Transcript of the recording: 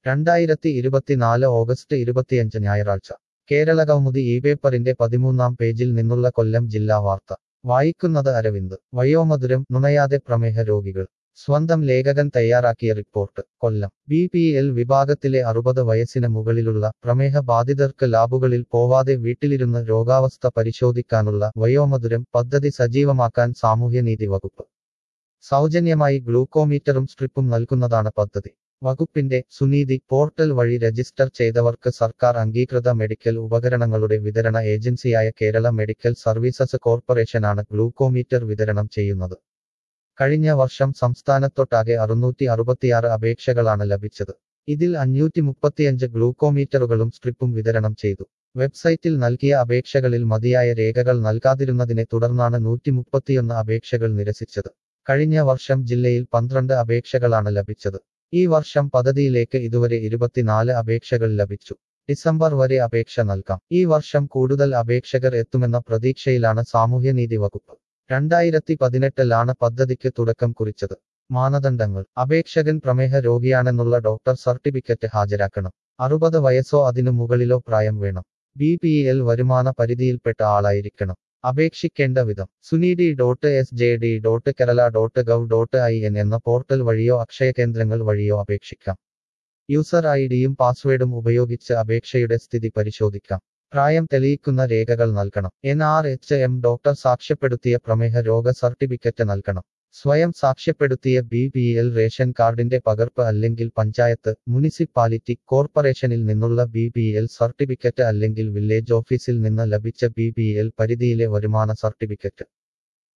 രണ്ടായിരത്തി ഇരുപത്തിനാല് ഓഗസ്റ്റ് ഇരുപത്തിയഞ്ച് ഞായറാഴ്ച കേരള കൗമുദി ഈ പേപ്പറിന്റെ പതിമൂന്നാം പേജിൽ നിന്നുള്ള കൊല്ലം ജില്ലാ വാർത്ത വായിക്കുന്നത് അരവിന്ദ് വയോമധുരം നുണയാതെ പ്രമേഹ രോഗികൾ സ്വന്തം ലേഖകൻ തയ്യാറാക്കിയ report Kollam B P L വിഭാഗത്തിലെ അറുപത് വയസ്സിന് മുകളിലുള്ള പ്രമേഹ ബാധിതർക്ക് ലാബുകളിൽ പോവാതെ വീട്ടിലിരുന്ന് രോഗാവസ്ഥ പരിശോധിക്കാനുള്ള വയോമധുരം പദ്ധതി സജീവമാക്കാൻ സാമൂഹ്യനീതി വകുപ്പ് സൗജന്യമായി ഗ്ലൂക്കോമീറ്ററും സ്ട്രിപ്പും നൽകുന്നതാണ് പദ്ധതി വകുപ്പിന്റെ സുനീതി പോർട്ടൽ വഴി രജിസ്റ്റർ ചെയ്തവർക്ക് സർക്കാർ അംഗീകൃത മെഡിക്കൽ ഉപകരണങ്ങളുടെ വിതരണ ഏജൻസിയായ കേരള മെഡിക്കൽ സർവീസസ് കോർപ്പറേഷനാണ് ഗ്ലൂക്കോമീറ്റർ വിതരണം ചെയ്യുന്നത് കഴിഞ്ഞ വർഷം സംസ്ഥാനത്തൊട്ടാകെ അറുന്നൂറ്റി അറുപത്തിയാറ് അപേക്ഷകളാണ് ലഭിച്ചത് ഇതിൽ അഞ്ഞൂറ്റി മുപ്പത്തിയഞ്ച് ഗ്ലൂക്കോമീറ്ററുകളും സ്ട്രിപ്പും വിതരണം ചെയ്തു വെബ്സൈറ്റിൽ നൽകിയ അപേക്ഷകളിൽ മതിയായ രേഖകൾ നൽകാതിരുന്നതിനെ തുടർന്നാണ് നൂറ്റി മുപ്പത്തിയൊന്ന് അപേക്ഷകൾ നിരസിച്ചത് കഴിഞ്ഞ വർഷം ജില്ലയിൽ പന്ത്രണ്ട് അപേക്ഷകളാണ് ലഭിച്ചത് ഈ വർഷം പദ്ധതിയിലേക്ക് ഇതുവരെ ഇരുപത്തിനാല് അപേക്ഷകൾ ലഭിച്ചു ഡിസംബർ വരെ അപേക്ഷ നൽകാം ഈ വർഷം കൂടുതൽ അപേക്ഷകർ എത്തുമെന്ന പ്രതീക്ഷയിലാണ് സാമൂഹ്യനീതി വകുപ്പ് രണ്ടായിരത്തി പതിനെട്ടിലാണ് പദ്ധതിക്ക് തുടക്കം കുറിച്ചത് മാനദണ്ഡങ്ങൾ അപേക്ഷകൻ പ്രമേഹ രോഗിയാണെന്നുള്ള ഡോക്ടർ സർട്ടിഫിക്കറ്റ് ഹാജരാക്കണം അറുപത് വയസ്സോ അതിനു മുകളിലോ പ്രായം വേണം ബി പി എൽ വരുമാന പരിധിയിൽപ്പെട്ട ആളായിരിക്കണം അപേക്ഷിക്കേണ്ട വിധം Suneedhi dot S J D dot Kerala dot gov dot I N എന്ന പോർട്ടൽ വഴിയോ അക്ഷയ കേന്ദ്രങ്ങൾ വഴിയോ അപേക്ഷിക്കാം യൂസർ ഐ ഡിയും പാസ്വേഡും ഉപയോഗിച്ച് അപേക്ഷയുടെ സ്ഥിതി പരിശോധിക്കാം പ്രായം തെളിയിക്കുന്ന രേഖകൾ നൽകണം N R H M doctor സാക്ഷ്യപ്പെടുത്തിയ പ്രമേഹ രോഗ സർട്ടിഫിക്കറ്റ് നൽകണം സ്വയം സാക്ഷ്യപ്പെടുത്തിയ ബി പി എൽ റേഷൻ കാർഡിന്റെ പകർപ്പ് അല്ലെങ്കിൽ പഞ്ചായത്ത് മുനിസിപ്പാലിറ്റി കോർപ്പറേഷനിൽ നിന്നുള്ള ബി പി എൽ സർട്ടിഫിക്കറ്റ് അല്ലെങ്കിൽ വില്ലേജ് ഓഫീസിൽ നിന്ന് ലഭിച്ച ബി പി എൽ പരിധിയിലെ വരുമാന സർട്ടിഫിക്കറ്റ്